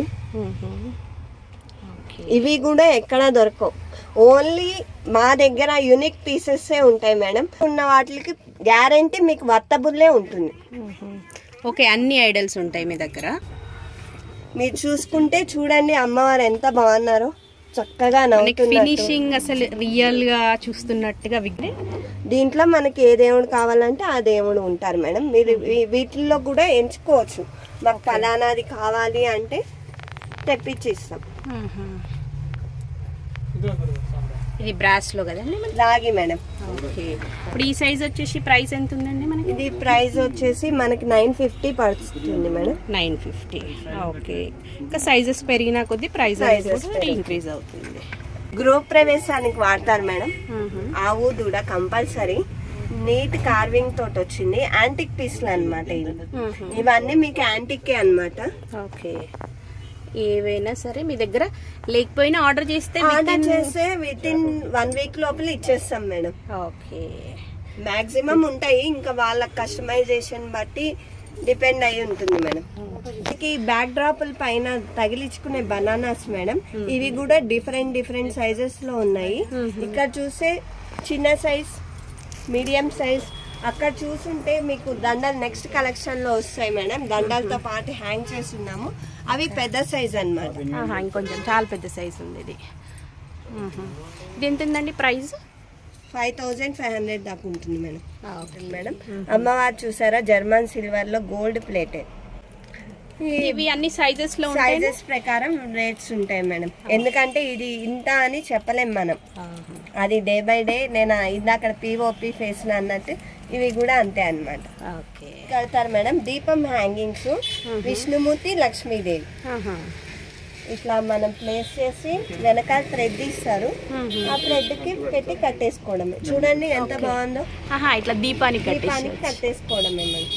ఓకే ఇవి కూడా ఎక్కడ దొరకవు ఓన్లీ మా దగ్గర యూనిక్ పీసెస్ ఉంటాయి మేడం ఉన్న వాటికి గ్యారంటీ మీకు వర్తబుల్లే ఉంటుంది ఓకే అన్ని ఐడల్స్ ఉంటాయి మీ దగ్గర మీరు చూసుకుంటే చూడండి అమ్మవారు ఎంత బాగున్నారో చక్కగా నవ్వుతున్నట్టు ఫినిషింగ్ అసలు రియల్ గా చూస్తున్నట్టుగా విగ్రే దీంట్లో మనకి ఏ దేవుడు కావాలంటే ఆ దేవుడు ఉంటారు మేడం మీరు వీ- వీటిల్లో కూడా ఎంచుకోవచ్చు మాకు ఫలానాది కావాలి అంటే తెప్పించి ఇస్తాం ఇది బ్రాస్ లో కదండి మనకి? రాగి మేడం ఓకే ఇప్పుడు ఈ సైజ్ వచ్చేసి ప్రైస్ ఎంత ఉందండి మనకి ఇది ప్రైస్ వచ్చేసి మనకి నైన్ ఫిఫ్టీ పడుతుంది మేడం నైన్ ఫిఫ్టీ ఓకే ఇంకా సైజెస్ పెరిగినా కొద్దీ ప్రైస్ Sizes ఇంక్రీజ్ అవుతుంది గృహ ప్రవేశానికి వాడతారు మేడం ఆవు దూడ కంపల్సరీ నీట్ కార్వింగ్ తోటి వచ్చింది యాంటిక్ పీస్లు అన్నమాట ఇవి ఇవన్నీ మీకు యాంటిక్ అన్నమాట ఓకే ఏవైనా సరే మీ దగ్గర లేకపోయినా ఆర్డర్ చేస్తే ఆర్డర్ చేస్తే విత్ ఇన్ వన్ వీక్ లోపల ఇచ్చేస్తాం మేడం ఓకే మాక్సిమం ఉంటాయి ఇంకా వాళ్ళ కస్టమైజేషన్ బట్టి డిపెండ్ అయి ఉంటుంది మేడం ఈ బ్యాక్ డ్రాపుల పైన తగిలించుకునే బనానాస్ మేడం ఇవి కూడా డిఫరెంట్ డిఫరెంట్ సైజెస్ లో ఉన్నాయి ఇక్కడ చూస్తే చిన్న సైజ్ మీడియం సైజ్ అక్కడ చూసుంటే మీకు దండలు నెక్స్ట్ కలెక్షన్ లో వస్తాయి మేడం దండలతో పాటు హ్యాంగ్ చేస్తున్నాము అవి పెద్ద సైజ్ అన్నమాట ఆహా, ఇంకొంచెం చాలా పెద్ద సైజ్ ఉంది ఇది మ్మ్. ఇది ఎంత ఉందండి price five thousand five hundred దాకా ఉంటుంది మేడం మేడం అమ్మవారు చూసారా జర్మన్ సిల్వర్ లో గోల్డ్ ప్లేటెడ్ ఇవి అన్ని సైజెస్ లో ఉంటాయి సైజెస్ ప్రకారం రేట్స్ ఉంటాయి మేడం ఎందుకంటే ఇది ఇంత అని చెప్పలేం మనం అది డే బై డే నేను ఇందాక పిఓపి ఫేస్ అన్నట్టు ఇవి కూడా అంతే అన్నమాట ఓకే కడతారు మేడం దీపం హ్యాంగింగ్స్ విష్ణుమూర్తి లక్ష్మీదేవి ఇట్లా మనం ప్లేస్ చేసి వెనకాల థ్రెడ్ ఇస్తారు ఆ థ్రెడ్ కి పెట్టి కట్టేసుకోవడమే చూడండి ఎంత బాగుందో ఆహా ఇట్లా దీపానికి కట్టేసి దీపానికి కట్టేసుకోవడమే మేడం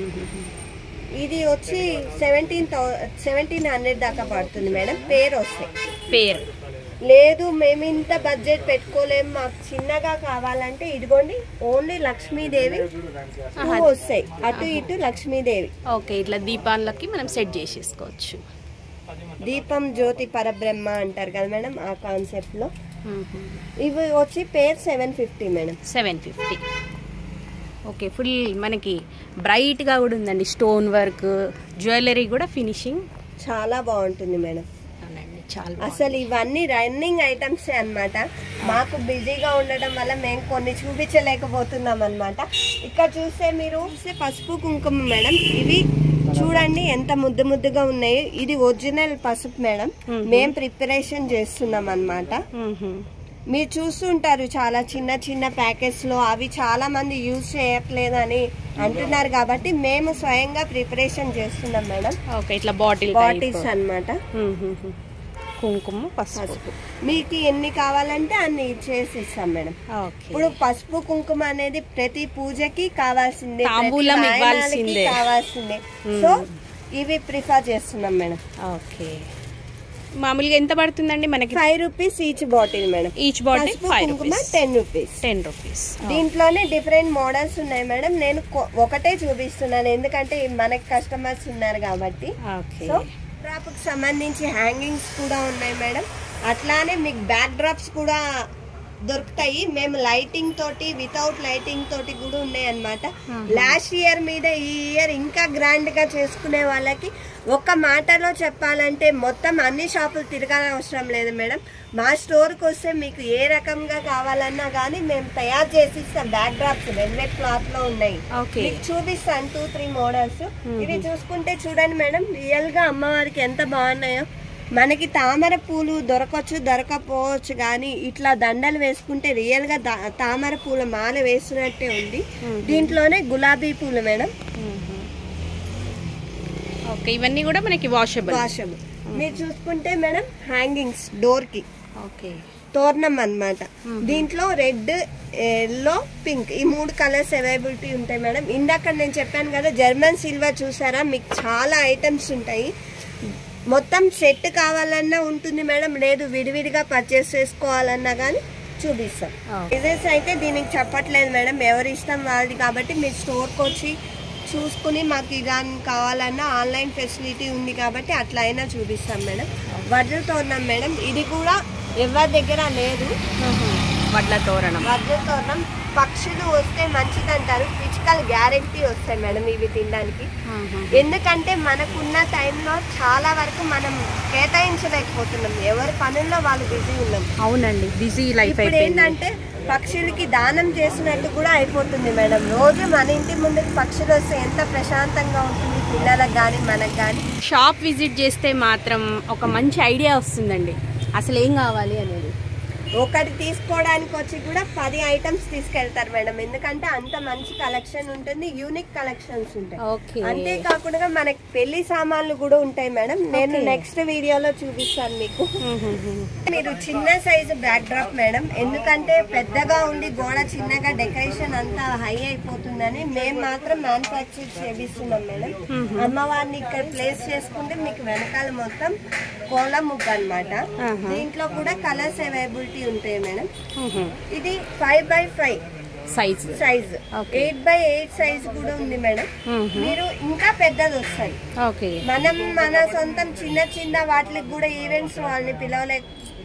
ఇది వచ్చి సెవెంటీన్ థౌ సెవెంటీన్ హండ్రెడ్ దాకా పడుతుంది మేడం పేరు వస్తాయి పేరు లేదు మేము ఇంత బడ్జెట్ పెట్టుకోలేము మాకు చిన్నగా కావాలంటే ఇదిగోండి ఓన్లీ లక్ష్మీదేవి టూ వస్తాయి అటు ఇటు లక్ష్మీదేవి ఓకే ఇట్లా దీపాలకి మనం సెట్ చేసేసుకోవచ్చు దీపం జ్యోతి పరబ్రహ్మ అంటారు కదా మేడం ఆ కాన్సెప్ట్ లో ఇవి వచ్చి పేరు seven fifty madam seven fifty okay full మనకి బ్రైట్గా కూడా ఉందండి స్టోన్ వర్క్ జ్యువెలరీ కూడా ఫినిషింగ్ చాలా బాగుంటుంది మేడం అవునండి చాలా బాగుంది. అసలు ఇవన్నీ రన్నింగ్ ఐటమ్స్ అన్నమాట మాకు బిజీగా ఉండడం వల్ల మేము కొన్ని చూపించలేకపోతున్నాం అన్నమాట ఇక్కడ చూస్తే మీరు చూస్తే పసుపు కుంకుమ మేడం ఇవి చూడండి ఎంత ముద్దు ముద్దుగా ఉన్నాయి ఇది ఒరిజినల్ పసుపు మేడం మేము ప్రిపరేషన్ చేస్తున్నాం అన్నమాట మ్మ్. మీరు చూస్తుంటారు చాలా చిన్న చిన్న ప్యాకెట్స్ లో అవి చాలా మంది యూజ్ చేయట్లేదని అంటున్నారు కాబట్టి మేము స్వయంగా ప్రిపరేషన్ చేస్తున్నాం మేడం ఓకే ఇట్లా బాటిల్ బాటిల్స్ అన్నమాట కుంకుమ పసుపు పసుపు మీకు ఎన్ని కావాలంటే అన్ని చేసి ఇస్తాం మేడం ఓకే ఇప్పుడు పసుపు కుంకుమ అనేది ప్రతి పూజకి కావాల్సిందే ప్రతి తాంబూలం వాయనాలకి ఇవ్వాల్సిందే. కావాల్సిందే సో ఇవి ప్రిఫర్ చేస్తున్నాం మేడం ఓకే మామూలుగా ఎంత పడుతుందండి మనకి five rupees each bottle madam each bottle పసుపు ఫైవ్ కుంకుమ rupees ten rupees ten rupees దీంట్లోనే డిఫరెంట్ మోడల్స్ ఉన్నాయి మేడం నేను కొ- ఒకటే చూపిస్తున్నాను ఎందుకంటే మనకి కస్టమర్స్ ఉన్నారు కాబట్టి ఓకే సో డ్రాప్ కి సంబంధించి హ్యాంగింగ్స్ కూడా ఉన్నాయి మేడం అట్లానే మీకు బ్యాక్ డ్రాప్స్ కూడా దొరుకుతాయి మేము లైటింగ్ తోటి వితౌట్ లైటింగ్ తోటి కూడా ఉన్నాయి అన్నమాట లాస్ట్ ఇయర్ మీద ఈ ఇయర్ ఇంకా గ్రాండ్ గా చేసుకునే వాళ్ళకి ఒక్క మాటలో చెప్పాలంటే మొత్తం అన్ని షాపులు తిరగాలని అవసరం లేదు మేడం మా స్టోర్కి వస్తే మీకు ఏ రకంగా కావాలన్నా కానీ మేము తయారు చేసి ఇస్తాం బ్యాక్ డ్రాప్స్ వెల్వెట్ క్లాత్ లో ఉన్నాయి ఓకే మీకు చూపిస్తాను టూ త్రీ మోడల్స్ ఇవి చూసుకుంటే చూడండి మేడం రియల్ గా అమ్మవారికి ఎంత బాగున్నాయో మనకి తామర పూలు దొరకవచ్చు దొరకపోవచ్చు కానీ ఇట్లా దండలు వేసుకుంటే రియల్ గా దా- తామర పూల మాల వేసినట్టే ఉంది దీంట్లోనే గులాబీ పూలు మేడం ఓకే ఇవన్నీ కూడా మనకి వాషబుల్ వాషబుల్ మీరు చూసుకుంటే మేడం హ్యాంగింగ్స్ డోర్ కి ఓకే తోరణం అన్నమాట దీంట్లో రెడ్ ఎల్లో పింక్ ఈ మూడు కలర్స్ అవైలబిలిటీ ఉంటాయి మేడం ఇందాక నేను చెప్పాను కదా జర్మన్ సిల్వర్ చూసారా మీకు చాలా ఐటమ్స్ ఉంటాయి మొత్తం సెట్ కావాలన్నా ఉంటుంది మేడం లేదు విడివిడిగా పర్చేస్ చేసుకోవాలన్నా కానీ చూపిస్తాం Okay. బిజినెస్ అయితే దీనికి చెప్పట్లేదు మేడం ఎవరి ఇష్టం వాళ్ళది కాబట్టి మీరు స్టోర్కి వచ్చి చూసుకుని మాకు ఇలా కావాలన్నా ఆన్లైన్ ఫెసిలిటీ ఉంది కాబట్టి అట్లా అయినా చూపిస్తాం మేడం వడ్లతో ఉన్నాం మేడం ఇది కూడా ఎవరి దగ్గర లేదు వడ్ల తోరణం వజ్రతోరణం పక్షులు వస్తే మంచిది అంటారు ఫిజికల్ గ్యారెంటీ వస్తాయి మేడం ఇవి తినడానికి ఎందుకంటే మనకున్న టైంలో చాలా వరకు మనం కేటాయించలేకపోతున్నాం ఎవరి పనుల్లో వాళ్ళు బిజీ ఉన్నాం అవునండి బిజీ లైఫ్ ఇప్పుడు అయిపోయింది ఏంటంటే పక్షులకి దానం చేసినట్టు కూడా అయిపోతుంది మేడం రోజు మన ఇంటి ముందుకు పక్షులు వస్తే ఎంత ప్రశాంతంగా ఉంటుంది పిల్లలకు కానీ మనకు కానీ షాప్ విజిట్ చేస్తే మాత్రం ఒక మంచి ఐడియా వస్తుందండి అసలు ఏం కావాలి అనేది ఒకటి తీసుకోవడానికి వచ్చి కూడా పది ఐటమ్స్ తీసుకెళ్తారు మేడం ఎందుకంటే అంత మంచి కలెక్షన్ ఉంటుంది యూనిక్ కలెక్షన్స్ ఉంటాయి ఓకే అంతేకాకుండా మనకి పెళ్లి సామాన్లు కూడా ఉంటాయి మేడం నేను Okay. నెక్స్ట్ వీడియోలో చూపిస్తాను మీకు మీరు చిన్న సైజు బ్యాక్ డ్రాప్ మేడం ఎందుకంటే పెద్దగా ఉండి గోడ చిన్నగా డెకరేషన్ అంతా హై అయిపోతుందని మేము మాత్రం మ్యానుఫ్యాక్చర్ చేపిస్తున్నాం మేడం అమ్మవారిని ఇక్కడ ప్లేస్ చేసుకుంటే మీకు వెనకాల మొత్తం కోల ముగ్గు అనమాట దీంట్లో కూడా కలర్స్ అవైలబిలిటీ ఉంటాయి మేడం ఇది five by five size size Okay. Eight by eight size కూడా ఉంది మేడం మీరు ఇంకా పెద్దది వస్తాయి ఓకే మనం మన సొంతం చిన్న చిన్న వాటికి కూడా ఈవెంట్స్ వాళ్ళని పిలవలే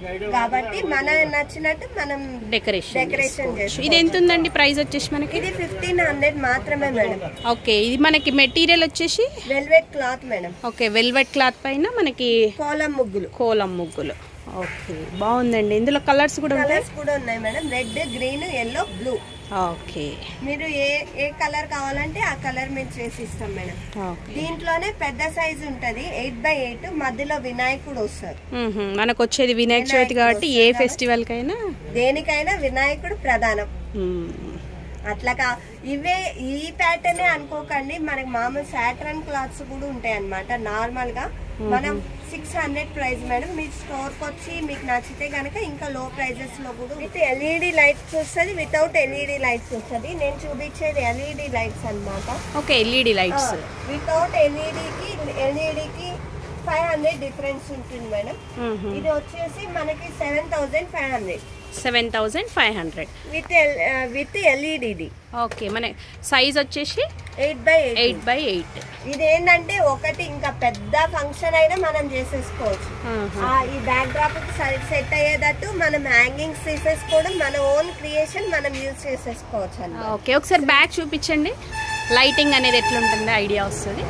కాబట్టి మన నచ్చినట్టు మనం డెకరేషన్ డెకరేషన్ చేసుకోవచ్చు. ఇది ఎంత ఉందండి ప్రైస్ వచ్చేసి మనకి ఇది ఫిఫ్టీన్ హండ్రెడ్ మాత్రమే మేడం ఓకే ఇది మనకి మెటీరియల్ వచ్చేసి velvet cloth madam okay velvet cloth పైన మనకి కోలం ముగ్గులు కోలం ముగ్గులు ఓకే బాగుందండి ఇందులో కలర్స్ కూడా ఉంటాయి కలర్స్ కూడా ఉన్నాయి madam red green yellow blue okay మీరు ఏ ఏ కలర్ కావాలంటే ఆ కలర్ మేము చేసి ఇస్తాం మేడం ఓకే దీంట్లోనే పెద్ద సైజ్ ఉంటది ఎయిట్ బై ఎయిట్ మధ్యలో వినాయకుడు వస్తారు మ్మ్హ. మనకు వచ్చేది వినాయక చవితి కాబట్టి ఏ ఫెస్టివల్ కైనా దేనికైనా వినాయకుడు ప్రధానం మ్మ్. అట్లా కా ఇవే ఈ ప్యాటర్నే అనుకోకండి మనకి మామూలు సాటరన్ క్లాత్స్ కూడా ఉంటాయి అనమాట నార్మల్ గా మనం సిక్స్ హండ్రెడ్ ప్రైస్ మేడం మీరు స్టోర్ కి వచ్చి మీకు నచ్చితే గనక ఇంకా లో ప్రైజెస్ లో కూడా విత్ ఎల్ఈడి లైట్స్ వస్తుంది వితౌట్ ఎల్ఈడి లైట్స్ వస్తుంది నేను చూపించేది ఎల్ఈడి లైట్స్ అన్నమాట ఓకే ఎల్ఈడి లైట్స్ వితౌట్ ఎల్ఈడికి ఎల్ఈడికి ఫైవ్ హండ్రెడ్ డిఫరెన్స్ ఉంటుంది మేడం ఇది వచ్చేసి మనకి seven thousand five hundred seven thousand five hundred with with ఎల్ఈడిది ఓకే మన సైజ్ వచ్చేసి eight by eight eight by eight ఇది ఏంటంటే ఒకటి ఇంకా పెద్ద ఫంక్షన్ అయినా మనం చేసేసుకోవచ్చు ఆ, ఈ బ్యాక్ డ్రాప్ సెట్ అయ్యేటట్టు మనం హ్యాంగింగ్స్ తీసేసుకోవడం మన ఓన్ క్రియేషన్ మనం యూజ్ చేసేసుకోవచ్చు అన్నమాట ఓకే ఒకసారి బ్యాగ్ చూపించండి లైటింగ్ అనేది ఎట్లుంటుందో ఐడియా వస్తుంది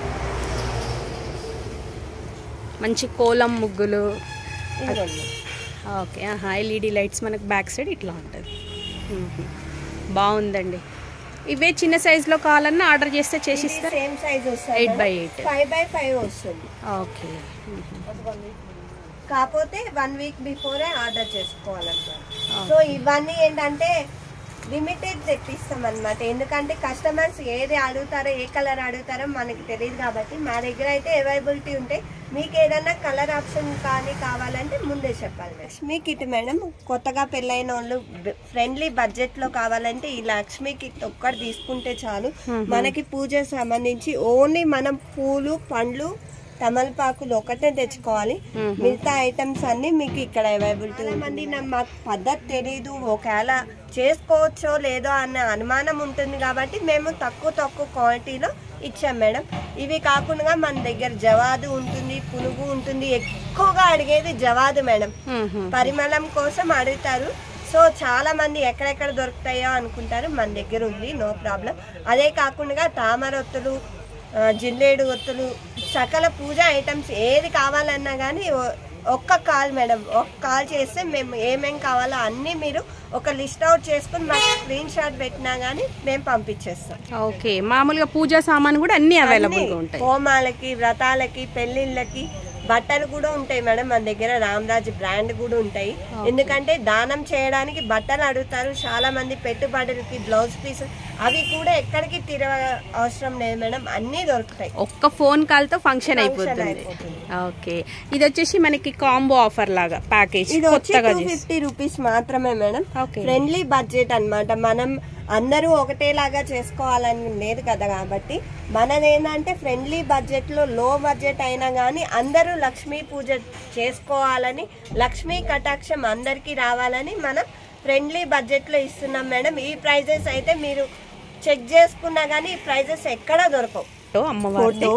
మంచి కోలం ముగ్గులు ఇదిగోండి. ఓకే ఆహా ఎల్ఈడి లైట్స్ మనకు బ్యాక్ సైడ్ ఇట్లా ఉంటుంది మ్మ్. బాగుందండి ఇవే చిన్న సైజులో కావాలన్నా ఆర్డర్ చేస్తే ఇది చేసిస్తారు సేమ్ సైజ్ వస్తుంది eight by eight five by five వస్తుంది ఓకే కాకపోతే వన్ వీక్ బిఫోరే ఆర్డర్ చేసుకోవాలన్నమాట Ah. సో ఇవన్నీ ఏంటంటే లిమిటెడ్ తెప్పిస్తాం అనమాట ఎందుకంటే కస్టమర్స్ ఏది అడుగుతారో ఏ కలర్ అడుగుతారో మనకి తెలియదు కాబట్టి మా దగ్గర అయితే అవైలబిలిటీ ఉంటాయి మీకు ఏదైనా కలర్ ఆప్షన్ కానీ కావాలంటే ముందే చెప్పాలి లక్ష్మీ కిట్ మేడం కొత్తగా పెళ్ళైన వాళ్ళు ఫ్రెండ్లీ బడ్జెట్ లో కావాలంటే ఈ లక్ష్మీ కిట్ ఒక్కటి తీసుకుంటే చాలు మనకి పూజ సంబంధించి ఓన్లీ మనం పూలు పండ్లు తమలపాకులు ఒకటే తెచ్చుకోవాలి మిగతా ఐటమ్స్ అన్ని మీకు ఇక్కడ అవైలబిలిటీ మంది నా- మాకు పద్ధతి తెలియదు ఒకవేళ చేసుకోవచ్చో లేదో అన్న అనుమానం ఉంటుంది కాబట్టి మేము తక్కువ తక్కువ క్వాలిటీలో ఇచ్చాం మేడం ఇవి కాకుండా మన దగ్గర జవాదు ఉంటుంది పునుగు ఉంటుంది ఎక్కువగా అడిగేది జవాదు మేడం పరిమళం కోసం అడుగుతారు సో చాలా మంది ఎక్కడెక్కడ దొరుకుతాయో అనుకుంటారు మన దగ్గర ఉంది నో ప్రాబ్లం అదే కాకుండా తామరొత్తులు ఆ, జిల్లేడు ఒత్తులు సకల పూజ ఐటమ్స్ ఏది కావాలన్నా కానీ ఒక్క కాల్ మేడం ఒక్క కాల్ చేస్తే మేము ఏమేం కావాలో అన్నీ మీరు ఒక లిస్ట్ అవుట్ చేసుకుని మాకు స్క్రీన్ షాట్ పెట్టినా కానీ మేము పంపించేస్తాం ఓకే మామూలుగా పూజా సామాన్ కూడా అన్ని అవైలబుల్ గా అన్ని ఉంటాయి హోమాలకి వ్రతాలకి పెళ్లిళ్ళకి బట్టలు కూడా ఉంటాయి మేడం మన దగ్గర రామరాజ్ బ్రాండ్ కూడా ఉంటాయి ఎందుకంటే దానం చేయడానికి బట్టలు అడుగుతారు చాలా మంది పెట్టుబడులకి బ్లౌజ్ పీస్ అవి కూడా ఎక్కడికి తిరగ అవసరం లేదు మేడం అన్నీ దొరుకుతాయి ఒక్క ఫోన్ కాల్ తో ఫంక్షన్ అయిపోతుంది అయిపోతుంది. ఓకే ఇది వచ్చేసి మనకి కాంబో ఆఫర్ లాగా ప్యాకేజ్ ఇది వచ్చి కొత్తగా టూ చేసి ఫిఫ్టీ రూపీస్ మాత్రమే మేడం ఓకే ఫ్రెండ్లీ బడ్జెట్ అన్నమాట మనం అందరూ ఒకటేలాగా చేసుకోవాలని లేదు కదా కాబట్టి మనది ఏంటంటే ఫ్రెండ్లీ బడ్జెట్ లో లో బడ్జెట్ అయినా కానీ అందరూ లక్ష్మీ పూజ చేసుకోవాలని లక్ష్మీ కటాక్షం అందరికీ రావాలని మనం ఫ్రెండ్లీ బడ్జెట్ లో ఇస్తున్నాం మేడం ఈ ప్రైజెస్ అయితే మీరు చెక్ చేసుకున్నా కానీ ఈ ప్రైజెస్ ఎక్కడా దొరకవు అమ్మవారి ఫోటో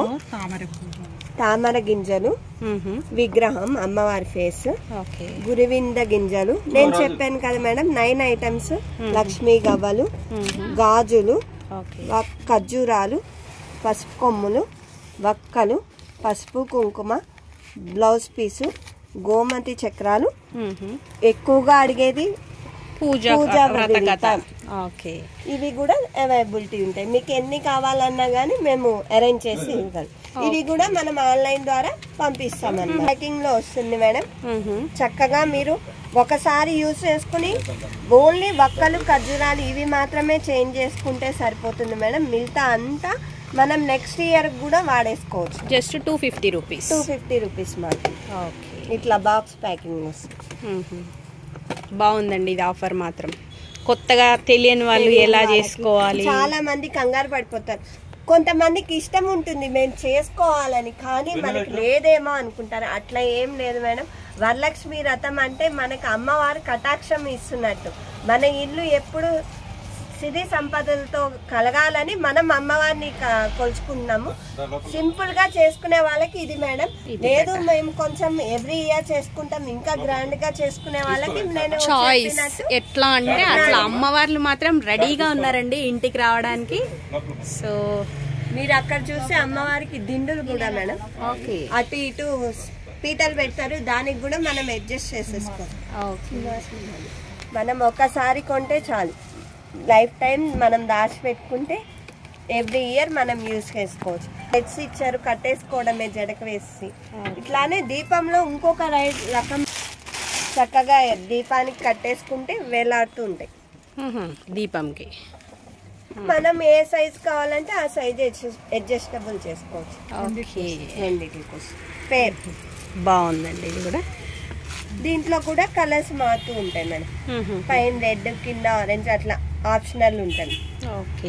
తామర గింజలు విగ్రహం అమ్మవారి ఫేస్ ఓకే గురివింద గింజలు నేను చెప్పాను కదా మేడం నైన్ ఐటమ్స్ లక్ష్మీ గవ్వలు గాజులు ఓకే వక్- ఖర్జూరాలు పసుపు కొమ్ములు వక్కలు పసుపు కుంకుమ బ్లౌజ్ పీసు గోమతి చక్రాలు ఎక్కువగా అడిగేది పూజ పూజ వ్రత కథ విధితం. ఓకే ఇవి కూడా అవైలబిలిటీ ఉంటాయి మీకు ఎన్ని కావాలన్నా కానీ మేము అరేంజ్ చేసి ఇవ్వగలం ఇవి కూడా మనం ఆన్లైన్ ద్వారా పంపిస్తామన్నమాట ప్యాకింగ్ లో వస్తుంది మేడం చక్కగా మీరు ఒకసారి యూజ్ చేసుకుని ఓన్లీ వక్కలు ఖర్జూరాలు ఇవి మాత్రమే చేంజ్ చేసుకుంటే సరిపోతుంది మేడం మిగతా అంతా మనం నెక్స్ట్ ఇయర్ కూడా వాడేసుకోవచ్చు just two fifty rupees two fifty rupees మాత్రం ఓకే ఇట్లా బాక్స్ ప్యాకింగ్ వస్తుంది మ్మ్. బాగుందండి ఇది ఆఫర్ మాత్రం కొత్తగా తెలియని వాళ్ళు ఎలా చేసుకోవాలి చాలా మంది కంగారు పడిపోతారు కొంతమందికి ఇష్టం ఉంటుంది మేము చేసుకోవాలని కానీ మనకి లేదేమో అనుకుంటారు అట్లా ఏం లేదు మేడం వరలక్ష్మి రథం అంటే మనకు అమ్మవారు కటాక్షం ఇస్తున్నట్టు మన ఇల్లు ఎప్పుడు సిరి సంపదలతో కలగాలని మనం అమ్మవారిని క- కొలుచుకుంటున్నాము సింపుల్ గా చేసుకునే వాళ్ళకి ఇది మేడం లేదు మేము కొంచెం ఎవ్రీ ఇయర్ చేసుకుంటాం ఇంకా గ్రాండ్ గా చేసుకునే వాళ్ళకి నేను చాయిస్ చెప్పినట్టు ఎట్లా అంటే అట్లా అమ్మవార్లు మాత్రం రెడీగా ఉన్నారండి ఇంటికి రావడానికి సో మీరు అక్కడ చూస్తే అమ్మవారికి దిండులు కూడా మేడం ఓకే అటు ఇటు పీటలు పెడతారు దానికి కూడా మనం అడ్జస్ట్ చేసేసుకోవచ్చు ఓకే మనం ఒకసారి కొంటే చాలు లైఫ్ టైం మనం దాచి పెట్టుకుంటే ఎవ్రీ ఇయర్ మనం యూజ్ చేసుకోవచ్చు హెడ్స్ ఇచ్చారు కట్టేసుకోవడమే జడక వేసి ఇట్లానే దీపంలో ఇంకొక రై రకం చక్కగా దీపానికి కట్టేసుకుంటే వేలాడుతూ ఉంటాయి దీపంకి మనం ఏ సైజ్ కావాలంటే ఆ సైజ్ అడ్జస్టబుల్ చేసుకోవచ్చు ఓకే రెండింటి కోసం పేర్ బాగుందండి ఇది కూడా దీంట్లో కూడా కలర్స్ మారుతూ ఉంటాయి మేడం పైన రెడ్ కింద ఆరెంజ్ అట్లా ఆప్షనల్ ఉంటుంది ఓకే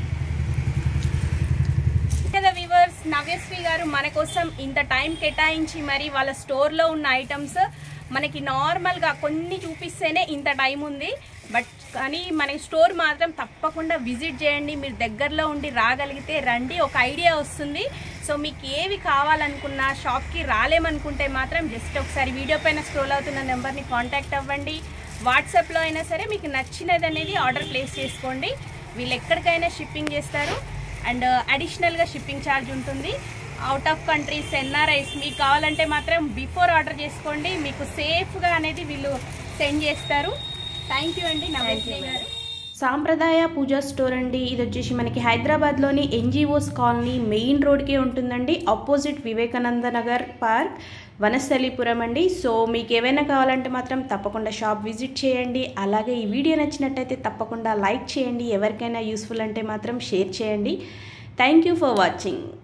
కదా వివర్స్ నవ్యశ్రీ గారు మన కోసం ఇంత టైం కేటాయించి మరి వాళ్ళ స్టోర్లో ఉన్న ఐటమ్స్ మనకి నార్మల్గా కొన్ని చూపిస్తేనే ఇంత టైం ఉంది బట్ కానీ మన స్టోర్ మాత్రం తప్పకుండా విజిట్ చేయండి మీరు దగ్గరలో ఉండి రాగలిగితే రండి ఒక ఐడియా వస్తుంది సో మీకు ఏవి కావాలనుకున్నా షాప్కి రాలేమనుకుంటే మాత్రం జస్ట్ ఒకసారి వీడియో పైన స్క్రోల్ అవుతున్న నెంబర్ని కాంటాక్ట్ అవ్వండి వాట్సాప్లో అయినా సరే మీకు నచ్చినది అనేది ఆర్డర్ ప్లేస్ చేసుకోండి వీళ్ళు ఎక్కడికైనా షిప్పింగ్ చేస్తారు అండ్ అడిషనల్గా షిప్పింగ్ ఛార్జ్ ఉంటుంది అవుట్ ఆఫ్ కంట్రీస్ ఎన్ఆర్ఐస్ మీకు కావాలంటే మాత్రం బిఫోర్ ఆర్డర్ చేసుకోండి మీకు సేఫ్గా అనేది వీళ్ళు సెండ్ చేస్తారు థ్యాంక్ యూ అండి నమస్తే గారు సాంప్రదాయ పూజా స్టోర్ అండి ఇది వచ్చేసి మనకి హైదరాబాద్లోని ఎన్జిఓస్ కాలనీ మెయిన్ రోడ్కే ఉంటుందండి ఆపోజిట్ వివేకానంద నగర్ పార్క్ వనస్థలీపురం అండి సో మీకు ఏవైనా కావాలంటే మాత్రం తప్పకుండా షాప్ విజిట్ చేయండి అలాగే ఈ వీడియో నచ్చినట్టయితే తప్పకుండా లైక్ చేయండి ఎవరికైనా యూస్ఫుల్ అంటే మాత్రం షేర్ చేయండి థ్యాంక్ యూ ఫర్ వాచింగ్